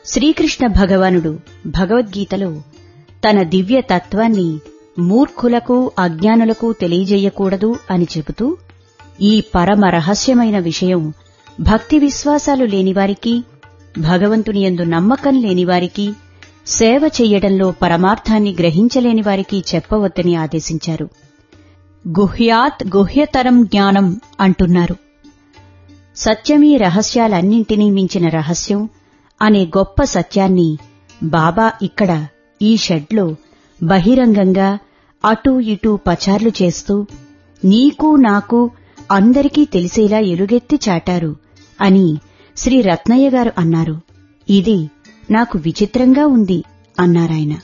శ్రీకృష్ణ భగవానుడు భగవద్గీతలో తన దివ్య తత్వాన్ని మూర్ఖులకు అజ్ఞానులకు తెలియజేయకూడదు అని చెబుతూ ఈ పరమ రహస్యమైన విషయం భక్తి విశ్వాసాలు లేనివారికి భగవంతుని యందు నమ్మకం లేనివారికి సేవ చెయ్యడంలో పరమార్థాన్ని గ్రహించలేని వారికి చెప్పవద్దని ఆదేశించారు గుహ్యాత్ గుహ్యతరం జ్ఞానం అంటున్నారు సత్యమీ రహస్యాలన్నింటినీ మించిన రహస్యం అనే గొప్ప సత్యాన్ని బాబా ఇక్కడ ఈ షెడ్లో బహిరంగంగా అటూ ఇటూ పచార్లు చేస్తూ నీకు నాకు అందరికీ తెలిసేలా ఎలుగెత్తి చాటారు అని శ్రీ రత్నయ్య గారు అన్నారు ఇది నాకు విచిత్రంగా ఉంది అన్నారాయన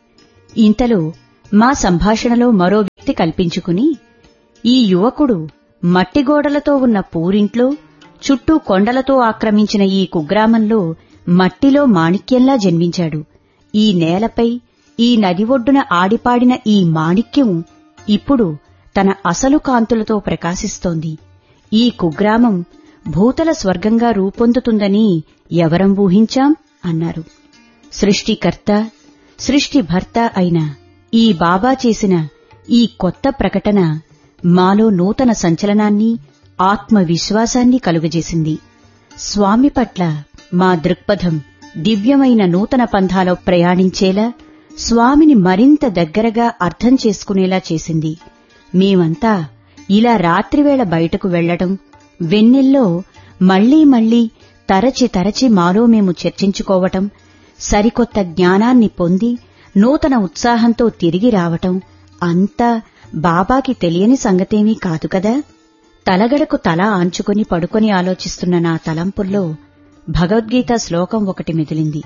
ఇంతలో మా సంభాషణలో మరో వ్యక్తి కల్పించుకుని ఈ యువకుడు మట్టిగోడలతో ఉన్న పూరింట్లో చుట్టూ కొండలతో ఆక్రమించిన ఈ కుగ్రామంలో మట్టిలో మాణిక్యంలా జన్మించాడు ఈ నేలపై ఈ నది ఒడ్డున ఆడిపాడిన ఈ మాణిక్యం ఇప్పుడు తన అసలు కాంతులతో ప్రకాశిస్తోంది ఈ కుగ్రామం భూతల స్వర్గంగా రూపొందుతుందని ఎవరం ఊహించాం అన్నారు సృష్టికర్త సృష్టిభర్త అయిన ఈ బాబా చేసిన ఈ కొత్త ప్రకటన మాలో నూతన సంచలనాన్ని ఆత్మవిశ్వాసాన్ని కలుగజేసింది స్వామి పట్ల మా దృక్పథం దివ్యమైన నూతన పంథాలో ప్రయాణించేలా స్వామిని మరింత దగ్గరగా అర్థం చేసుకునేలా చేసింది మేమంతా ఇలా రాత్రివేళ బయటకు వెళ్లడం వెన్నెల్లో మళ్లీ మళ్లీ తరచి తరచి మాలో మేము చర్చించుకోవటం సరికొత్త జ్ఞానాన్ని పొంది నూతన ఉత్సాహంతో తిరిగి రావటం అంతా బాబాకి తెలియని సంగతేమీ కాదు కదా తలగడకు తల ఆంచుకుని పడుకొని ఆలోచిస్తున్న నా తలంపుల్లో భగవద్గీత శ్లోకం ఒకటి మెదిలింది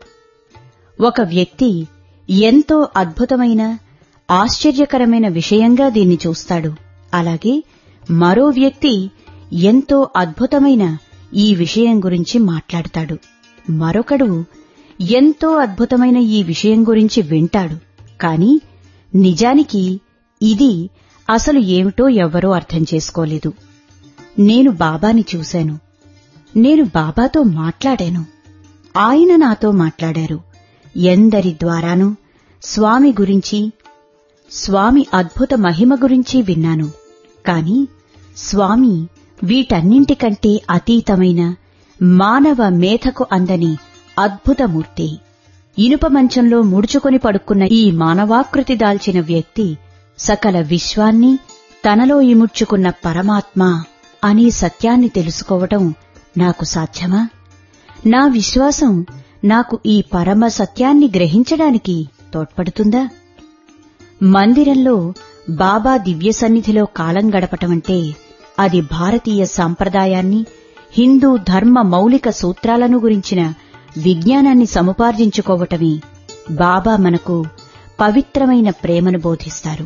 ఒక వ్యక్తి ఎంతో అద్భుతమైన ఆశ్చర్యకరమైన విషయంగా దీన్ని చూస్తాడు అలాగే మరో వ్యక్తి ఎంతో అద్భుతమైన ఈ విషయం గురించి మాట్లాడతాడు మరొకడు ఎంతో అద్భుతమైన ఈ విషయం గురించి వింటాడు కాని నిజానికి ఇది అసలు ఏమిటో ఎవ్వరూ అర్థం చేసుకోలేదు నేను బాబాని చూశాను నేను బాబాతో మాట్లాడాను ఆయన నాతో మాట్లాడారు ఎందరి ద్వారానూ స్వామి గురించి స్వామి అద్భుత మహిమ గురించి విన్నాను కాని స్వామి వీటన్నింటికంటే అతీతమైన మానవ మేధకు అందని అద్భుతమూర్తి ఇనుప మంచంలో ముడుచుకొని పడుకున్న ఈ మానవాకృతి దాల్చిన వ్యక్తి సకల విశ్వాన్ని తనలో ఇముడ్చుకున్న పరమాత్మ అనే సత్యాన్ని తెలుసుకోవటం నాకు సాధ్యమా నా విశ్వాసం నాకు ఈ పరమ సత్యాన్ని గ్రహించడానికి తోడ్పడుతుందా మందిరంలో బాబా దివ్య సన్నిధిలో కాలం గడపటమంటే అది భారతీయ సంప్రదాయాన్ని హిందూ ధర్మ మౌలిక సూత్రాలను గురించిన విజ్ఞానాన్ని సముపార్జించుకోవటమే బాబా మనకు పవిత్రమైన ప్రేమను బోధిస్తారు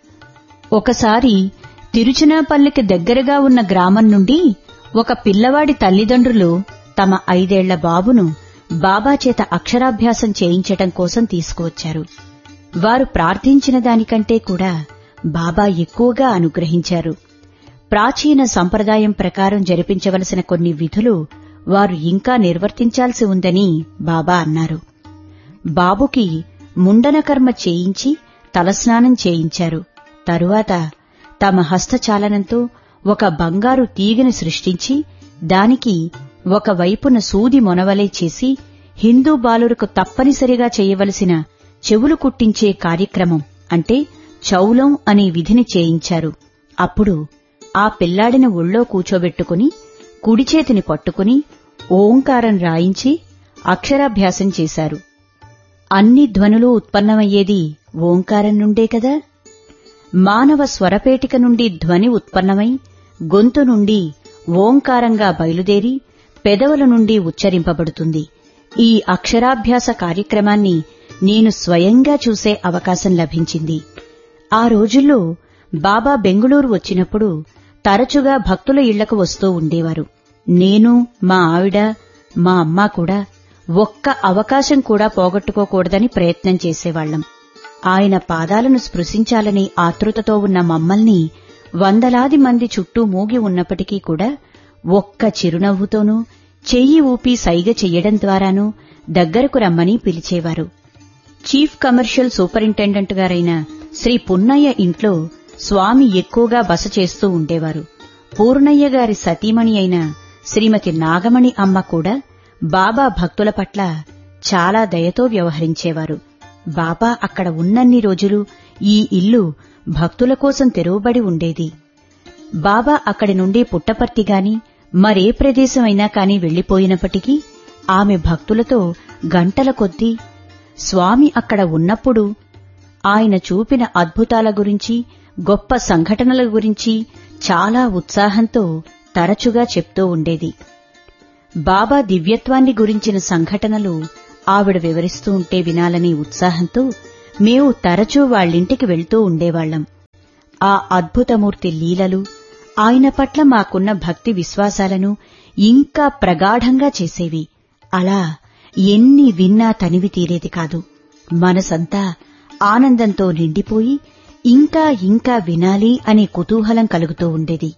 ఒకసారి తిరుచునాపల్లికి దగ్గరగా ఉన్న గ్రామం నుండి ఒక పిల్లవాడి తల్లిదండ్రులు తమ ఐదేళ్ల బాబును బాబా చేత అక్షరాభ్యాసం చేయించటం కోసం తీసుకువచ్చారు వారు ప్రార్థించిన దానికంటే కూడా బాబా ఎక్కువగా అనుగ్రహించారు ప్రాచీన సంప్రదాయం ప్రకారం జరిపించవలసిన కొన్ని విధులు వారు ఇంకా నిర్వర్తించాల్సి ఉందని బాబా అన్నారు బాబుకి ముండనకర్మ చేయించి తలస్నానం చేయించారు తరువాత తమ హస్తచాలనంతో ఒక బంగారు తీగని సృష్టించి దానికి ఒక వైపున సూది మొనవలే చేసి హిందూ బాలురకు తప్పనిసరిగా చేయవలసిన చెవులు కుట్టించే కార్యక్రమం అంటే చౌలం అనే విధిని చేయించారు అప్పుడు ఆ పిల్లాడిని ఒళ్ళో కూచోబెట్టుకుని కుడిచేతిని పట్టుకుని ఓంకారం రాయించి అక్షరాభ్యాసం చేశారు అన్ని ధ్వనులు ఉత్పన్నమయ్యేది ఓంకారం నుండే కదా మానవ స్వరపేటిక నుండి ధ్వని ఉత్పన్నమై గొంతు నుండి ఓంకారంగా బయలుదేరి పెదవుల నుండి ఉచ్చరింపబడుతుంది ఈ అక్షరాభ్యాస కార్యక్రమాన్ని నేను స్వయంగా చూసే అవకాశం లభించింది ఆ రోజుల్లో బాబా బెంగుళూరు వచ్చినప్పుడు తరచుగా భక్తుల ఇళ్లకు వస్తూ ఉండేవారు నేను మా ఆవిడ మా అమ్మ కూడా ఒక్క అవకాశం కూడా పోగొట్టుకోకూడదని ప్రయత్నం చేసేవాళ్లం ఆయన పాదాలను స్పృశించాలని ఆతృతతో ఉన్న మమ్మల్ని వందలాది మంది చుట్టూ మూగి ఉన్నప్పటికీ కూడా ఒక్క చిరునవ్వుతోనూ చెయ్యి ఊపి సైగ చెయ్యడం ద్వారానూ దగ్గరకు రమ్మని పిలిచేవారు చీఫ్ కమర్షియల్ సూపరింటెండెంట్ గారైన శ్రీ పున్నయ్య ఇంట్లో స్వామి ఎక్కువగా బస చేస్తూ ఉండేవారు పూర్ణయ్య గారి సతీమణి అయిన శ్రీమతి నాగమణి అమ్మ కూడా బాబా భక్తుల పట్ల చాలా దయతో వ్యవహరించేవారు బాబా అక్కడ ఉన్నన్ని రోజులు ఈ ఇల్లు భక్తుల కోసం తెరవబడి ఉండేది బాబా అక్కడి నుండి పుట్టపర్తిగాని మరే ప్రదేశమైనా కాని వెళ్లిపోయినప్పటికీ ఆమె భక్తులతో గంటల కొద్దీ స్వామి అక్కడ ఉన్నప్పుడు ఆయన చూపిన అద్భుతాల గురించి గొప్ప సంఘటనల గురించి చాలా ఉత్సాహంతో తరచుగా చెప్తూ ఉండేది బాబా దివ్యత్వాన్ని గురించిన సంఘటనలు ఆవిడ వివరిస్తూ ఉంటే వినాలనే ఉత్సాహంతో మేము తరచూ వాళ్ళింటికి వెళ్తూ ఉండేవాళ్లం ఆ అద్భుతమూర్తి లీలలు ఆయన పట్ల మాకున్న భక్తి విశ్వాసాలను ఇంకా ప్రగాఢంగా చేసేవి అలా ఎన్ని విన్నా తనివి తీరేది కాదు మనసంతా ఆనందంతో నిండిపోయి ఇంకా ఇంకా వినాలి అనే కుతూహలం కలుగుతూ ఉండేది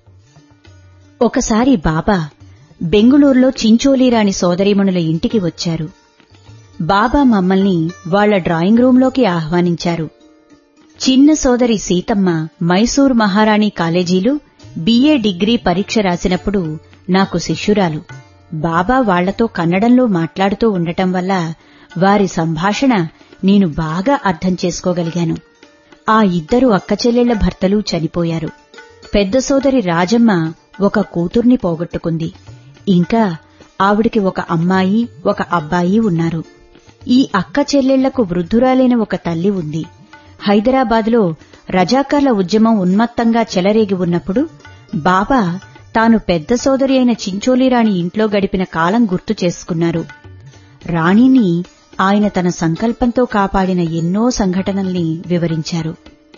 ఒకసారి బాబా బెంగుళూరులో చించోలీరాణి సోదరీమణుల ఇంటికి వచ్చారు బాబా మమ్మల్ని వాళ్ల డ్రాయింగ్ రూంలోకి ఆహ్వానించారు చిన్న సోదరి సీతమ్మ మైసూర్ మహారాణి కాలేజీలో బిఏ డిగ్రీ పరీక్ష రాసినప్పుడు నాకు శిష్యురాలు బాబా వాళ్లతో కన్నడంలో మాట్లాడుతూ ఉండటం వల్ల వారి సంభాషణ నేను బాగా అర్థం చేసుకోగలిగాను ఆ ఇద్దరు అక్కచెల్లెళ్ల భర్తలు చనిపోయారు పెద్ద సోదరి రాజమ్మ ఒక కూతుర్ని పోగొట్టుకుంది ఇంకా ఆవిడికి ఒక అమ్మాయి ఒక అబ్బాయి ఉన్నారు ఈ అక్క చెల్లెళ్లకు వృద్ధురాలైన ఒక తల్లి ఉంది హైదరాబాద్లో రజాకార్ల ఉద్యమం ఉన్మత్తంగా చెలరేగి ఉన్నప్పుడు బాబా తాను పెద్ద సోదరి అయిన చించోలిరాణి ఇంట్లో గడిపిన కాలం గుర్తు చేసుకున్నారు రాణిని ఆయన తన సంకల్పంతో కాపాడిన ఎన్నో సంఘటనల్ని వివరించారు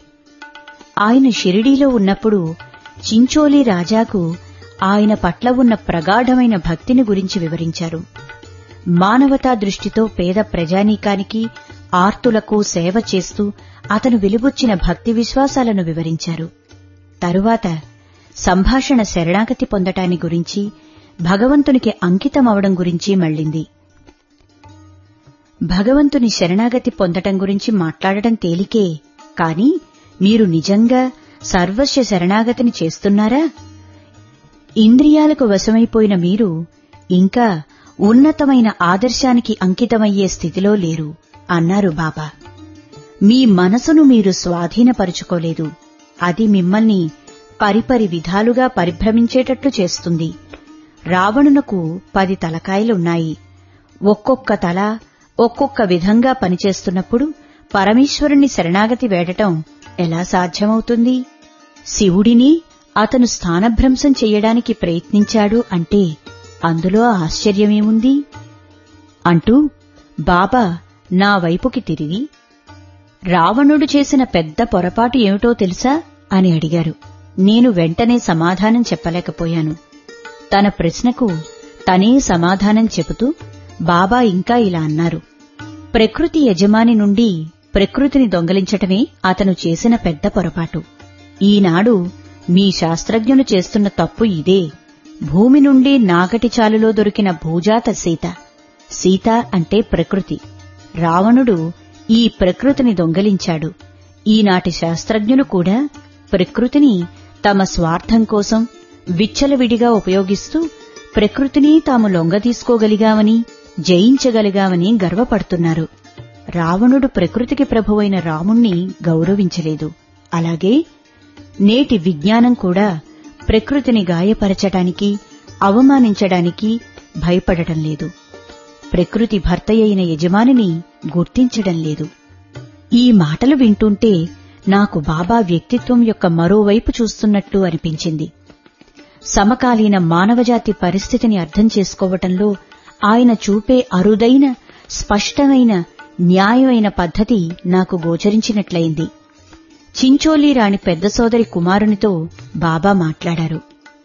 ఆయన షిరిడీలో ఉన్నప్పుడు చించోలి రాజాకు ఆయన పట్ల ఉన్న ప్రగాఢమైన భక్తిని గురించి వివరించారు మానవతా దృష్టితో పేద ప్రజానీకానికి ఆర్తులకు సేవ చేస్తూ అతను వెలుబుచ్చిన భక్తి విశ్వాసాలను వివరించారు తరువాత సంభాషణ శరణాగతి పొందటాన్ని గురించి భగవంతునికి అంకితమవడం గురించి మళ్ళింది భగవంతుని శరణాగతి పొందటం గురించి మాట్లాడటం తేలికే కాని మీరు నిజంగా సర్వస్వ శరణాగతిని చేస్తున్నారా ఇంద్రియాలకు వశమైపోయిన మీరు ఇంకా ఉన్నతమైన ఆదర్శానికి అంకితమయ్యే స్థితిలో లేరు అన్నారు బాబా మీ మనసును మీరు స్వాధీనపరుచుకోలేదు అది మిమ్మల్ని పరిపరి విధాలుగా పరిభ్రమించేటట్లు చేస్తుంది రావణునకు పది తలకాయలున్నాయి ఒక్కొక్క తల ఒక్కొక్క విధంగా పనిచేస్తున్నప్పుడు పరమేశ్వరుణ్ణి శరణాగతి వేడటం ఎలా సాధ్యమవుతుంది శివుడిని అతను స్థానభ్రంశం చెయ్యడానికి ప్రయత్నించాడు అంటే అందులో ఆశ్చర్యమేముంది అంటూ బాబా నా వైపుకి తిరిగి రావణుడు చేసిన పెద్ద పొరపాటు ఏమిటో తెలుసా అని అడిగారు నేను వెంటనే సమాధానం చెప్పలేకపోయాను తన ప్రశ్నకు తనే సమాధానం చెబుతూ బాబా ఇంకా ఇలా అన్నారు ప్రకృతి యజమాని నుండి ప్రకృతిని దొంగలించటమే అతను చేసిన పెద్ద పొరపాటు ఈనాడు మీ శాస్త్రజ్ఞులు చేస్తున్న తప్పు ఇదే భూమి నుండి నాగటి చాలులో దొరికిన భూజాత సీత సీత అంటే ప్రకృతి రావణుడు ఈ ప్రకృతిని దొంగలించాడు ఈనాటి శాస్త్రజ్ఞులు కూడా ప్రకృతిని తమ స్వార్థం కోసం విచ్చలవిడిగా ఉపయోగిస్తూ ప్రకృతిని తాము లొంగదీసుకోగలిగామని జయించగలిగామని గర్వపడుతున్నారు రావణుడు ప్రకృతికి ప్రభువైన రాముణ్ణి గౌరవించలేదు అలాగే నేటి విజ్ఞానం కూడా ప్రకృతిని గాయపరచటానికి అవమానించడానికి భయపడటం లేదు ప్రకృతి భర్తయైన యజమానిని గుర్తించడం లేదు ఈ మాటలు వింటుంటే నాకు బాబా వ్యక్తిత్వం యొక్క మరోవైపు చూస్తున్నట్టు అనిపించింది సమకాలీన మానవజాతి పరిస్థితిని అర్థం చేసుకోవటంలో ఆయన చూపే అరుదైన స్పష్టమైన న్యాయమైన పద్ధతి నాకు గోచరించినట్లయింది చించోలి రాణి పెద్ద సోదరి కుమారునితో బాబా మాట్లాడారు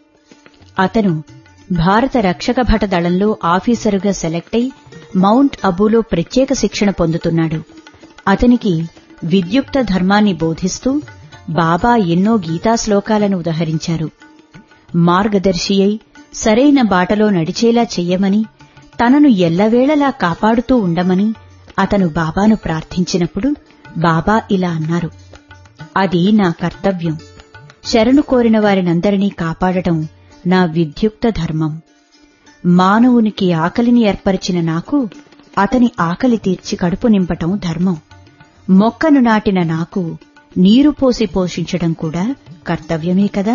అతను భారత రక్షక భట దళంలో ఆఫీసరుగా సెలెక్ట్ అయి మౌంట్ అబూలో ప్రత్యేక శిక్షణ పొందుతున్నాడు అతనికి విద్యుక్త ధర్మాన్ని బోధిస్తూ బాబా ఎన్నో గీతా శ్లోకాలను ఉదహరించారు మార్గదర్శి అయి సరైన బాటలో నడిచేలా చెయ్యమని తనను ఎల్లవేళలా కాపాడుతూ ఉండమని అతను బాబాను ప్రార్థించినప్పుడు బాబా ఇలా అన్నారు అది నా కర్తవ్యం శరణు కోరిన వారినందరినీ కాపాడటం నా విద్యుక్త ధర్మం మానవునికి ఆకలిని ఏర్పరిచిన నాకు అతని ఆకలి తీర్చి కడుపు నింపటం ధర్మం మొక్కను నాటిన నాకు నీరు పోసి పోషించడం కూడా కర్తవ్యమే కదా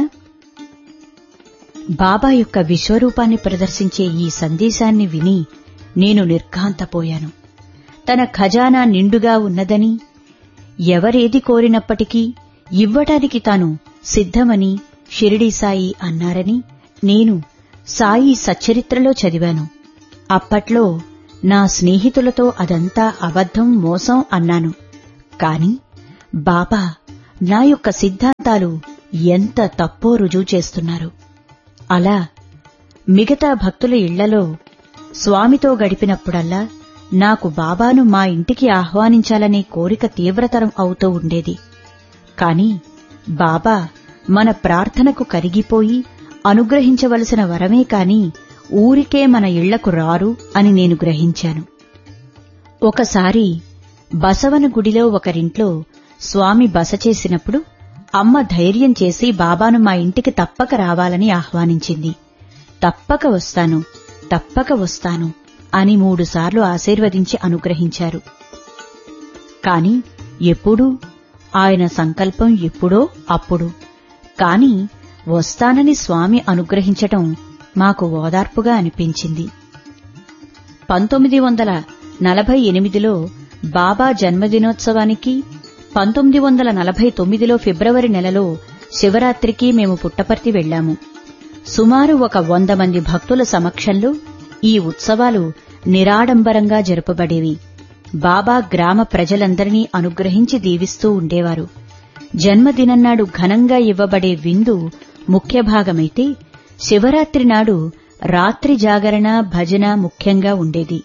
బాబా యొక్క విశ్వరూపాన్ని ప్రదర్శించే ఈ సందేశాన్ని విని నేను నిర్ఘాంతపోయాను తన ఖజానా నిండుగా ఉన్నదని ఎవరేది కోరినప్పటికీ ఇవ్వటానికి తాను సిద్ధమని షిరిడీ సాయి అన్నారని నేను సాయి సచ్చరిత్రలో చదివాను అప్పట్లో నా స్నేహితులతో అదంతా అబద్ధం మోసం అన్నాను కాని బాబా నా యొక్క సిద్ధాంతాలు ఎంత తప్పో రుజువు చేస్తున్నారు అలా మిగతా భక్తుల ఇళ్లలో స్వామితో గడిపినప్పుడల్లా నాకు బాబాను మా ఇంటికి ఆహ్వానించాలనే కోరిక తీవ్రతరం అవుతూ ఉండేది కాని బాబా మన ప్రార్థనకు కరిగిపోయి అనుగ్రహించవలసిన వరమే కాని ఊరికే మన ఇళ్లకు రారు అని నేను గ్రహించాను ఒకసారి బసవన గుడిలో ఒకరింట్లో స్వామి బస చేసినప్పుడు అమ్మ ధైర్యం చేసి బాబాను మా ఇంటికి తప్పక రావాలని ఆహ్వానించింది తప్పక వస్తాను తప్పక వస్తాను అని మూడుసార్లు ఆశీర్వదించి అనుగ్రహించారు కాని ఎప్పుడూ ఆయన సంకల్పం ఎప్పుడో అప్పుడు కాని వస్తానని స్వామి అనుగ్రహించటం మాకు ఓదార్పుగా అనిపించింది పంతొమ్మిది వందల నలభై ఎనిమిదిలో బాబా జన్మదినోత్సవానికి పంతొమ్మిది వందల నలభై తొమ్మిదిలో ఫిబ్రవరి నెలలో శివరాత్రికి మేము పుట్టపర్తి వెళ్లాము సుమారు ఒక వంద మంది భక్తుల సమక్షంలో ఈ ఉత్సవాలు నిరాడంబరంగా జరుపబడేవి బాబా గ్రామ ప్రజలందరినీ అనుగ్రహించి దీవిస్తూ ఉండేవారు జన్మదినన్నాడు ఘనంగా ఇవ్వబడే విందు ముఖ్య భాగమైతే శివరాత్రి నాడు రాత్రి జాగరణ భజన ముఖ్యంగా ఉండేది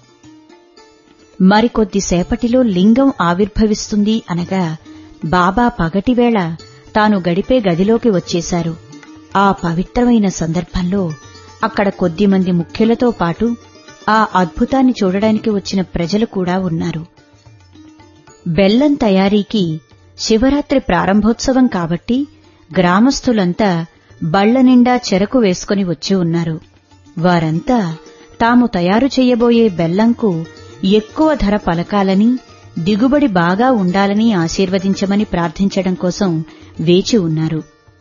మరికొద్దిసేపటిలో లింగం ఆవిర్భవిస్తుంది అనగా బాబా పగటివేళ తాను గడిపే గదిలోకి వచ్చేశారు ఆ పవిత్రమైన సందర్భంలో అక్కడ కొద్దిమంది ముఖ్యులతో పాటు ఆ అద్భుతాన్ని చూడడానికి వచ్చిన ప్రజలు కూడా ఉన్నారు బెల్లం తయారీకి శివరాత్రి ప్రారంభోత్సవం కాబట్టి గ్రామస్తులంతా బళ్ల నిండా చెరకు వేసుకుని వచ్చి ఉన్నారు వారంతా తాము తయారు చెయ్యబోయే బెల్లంకు ఎక్కువ ధర పలకాలని దిగుబడి బాగా ఉండాలని ఆశీర్వదించమని ప్రార్థించడం కోసం వేచి ఉన్నారు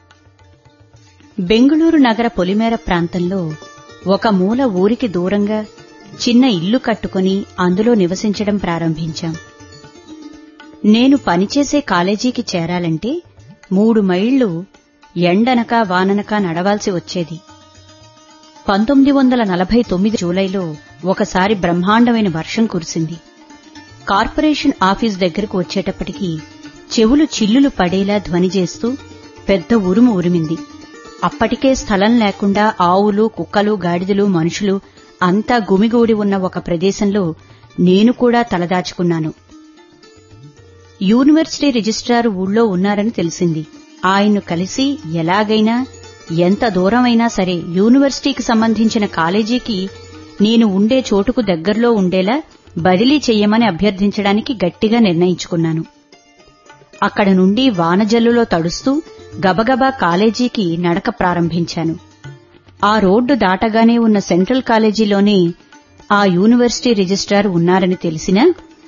బెంగుళూరు నగర పొలిమేర ప్రాంతంలో ఒక మూల ఊరికి దూరంగా చిన్న ఇల్లు కట్టుకుని అందులో నివసించడం ప్రారంభించాం నేను పనిచేసే కాలేజీకి చేరాలంటే మూడు మైళ్లు ఎండనక వాననక నడవాల్సి వచ్చేది పంతొమ్మిది వందల నలభై తొమ్మిది జూలైలో ఒకసారి బ్రహ్మాండమైన వర్షం కురిసింది కార్పొరేషన్ ఆఫీస్ దగ్గరకు వచ్చేటప్పటికి చెవులు చిల్లులు పడేలా ధ్వని చేస్తూ పెద్ద ఉరుము ఉరిమింది అప్పటికే స్థలం లేకుండా ఆవులు కుక్కలు గాడిదలు మనుషులు అంతా గుమిగూడి ఉన్న ఒక ప్రదేశంలో నేను కూడా తలదాచుకున్నాను యూనివర్సిటీ రిజిస్ట్రార్ ఊళ్ళో ఉన్నారని తెలిసింది ఆయన్ను కలిసి ఎలాగైనా ఎంత దూరమైనా సరే యూనివర్సిటీకి సంబంధించిన కాలేజీకి నేను ఉండే చోటుకు దగ్గరలో ఉండేలా బదిలీ చెయ్యమని అభ్యర్థించడానికి గట్టిగా నిర్ణయించుకున్నాను అక్కడ నుండి వానజల్లులో తడుస్తూ గబగబా కాలేజీకి నడక ప్రారంభించాను ఆ రోడ్డు దాటగానే ఉన్న సెంట్రల్ కాలేజీలోనే ఆ యూనివర్సిటీ రిజిస్ట్రార్ ఉన్నారని తెలిసినా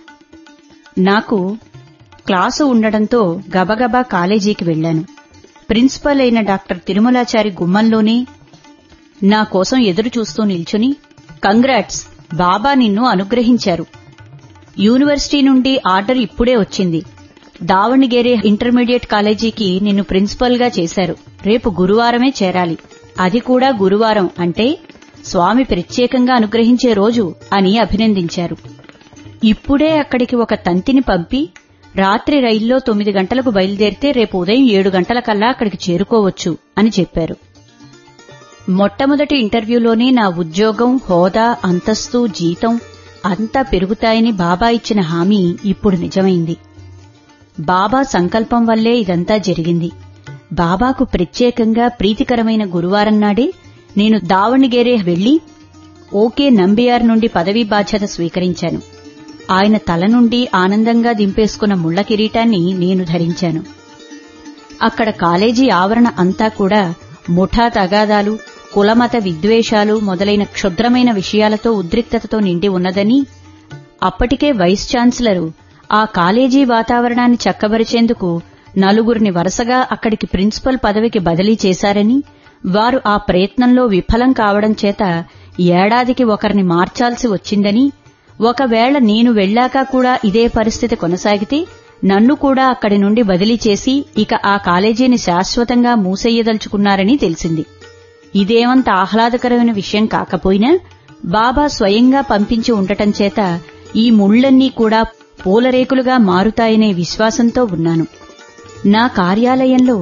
నాకు క్లాసు ఉండడంతో గబగబా కాలేజీకి వెళ్లాను ప్రిన్సిపల్ అయిన డాక్టర్ తిరుమలాచారి గుమ్మంలోనే నా కోసం ఎదురు చూస్తూ నిల్చుని కంగ్రాట్స్ బాబా నిన్ను అనుగ్రహించారు యూనివర్సిటీ నుండి ఆర్డర్ ఇప్పుడే వచ్చింది దావణిగేరే ఇంటర్మీడియట్ కాలేజీకి నిన్ను ప్రిన్సిపల్గా చేశారు రేపు గురువారమే చేరాలి అది కూడా గురువారం అంటే స్వామి ప్రత్యేకంగా అనుగ్రహించే రోజు అని అభినందించారు ఇప్పుడే అక్కడికి ఒక తంతిని పంపి రాత్రి రైల్లో తొమ్మిది గంటలకు బయలుదేరితే రేపు ఉదయం ఏడు గంటలకల్లా అక్కడికి చేరుకోవచ్చు అని చెప్పారు మొట్టమొదటి ఇంటర్వ్యూలోనే నా ఉద్యోగం హోదా అంతస్తు జీతం అంతా పెరుగుతాయని బాబా ఇచ్చిన హామీ ఇప్పుడు నిజమైంది బాబా సంకల్పం వల్లే ఇదంతా జరిగింది బాబాకు ప్రత్యేకంగా ప్రీతికరమైన గురువారం నాడే నేను దావణిగేరే వెళ్లి ఓకే నంబియార్ నుండి పదవీ బాధ్యత స్వీకరించాను ఆయన తల నుండి ఆనందంగా దింపేసుకున్న ముళ్ల కిరీటాన్ని నేను ధరించాను అక్కడ కాలేజీ ఆవరణ అంతా కూడా ముఠా తగాదాలు కులమత విద్వేషాలు మొదలైన క్షుద్రమైన విషయాలతో ఉద్రిక్తతతో నిండి ఉన్నదని అప్పటికే వైస్ ఛాన్సలరు ఆ కాలేజీ వాతావరణాన్ని చక్కబరిచేందుకు నలుగురిని వరుసగా అక్కడికి ప్రిన్సిపల్ పదవికి బదిలీ చేశారని వారు ఆ ప్రయత్నంలో విఫలం కావడం చేత ఏడాదికి ఒకరిని మార్చాల్సి వచ్చిందని ఒకవేళ నేను వెళ్లాక కూడా ఇదే పరిస్థితి కొనసాగితే నన్ను కూడా అక్కడి నుండి బదిలీ చేసి ఇక ఆ కాలేజీని శాశ్వతంగా మూసెయ్యదలుచుకున్నారని తెలిసింది ఇదేమంత ఆహ్లాదకరమైన విషయం కాకపోయినా బాబా స్వయంగా పంపించి ఉండటం చేత ఈ ముళ్లన్నీ కూడా పూలరేకులుగా మారుతాయనే విశ్వాసంతో ఉన్నాను నా కార్యాలయంలో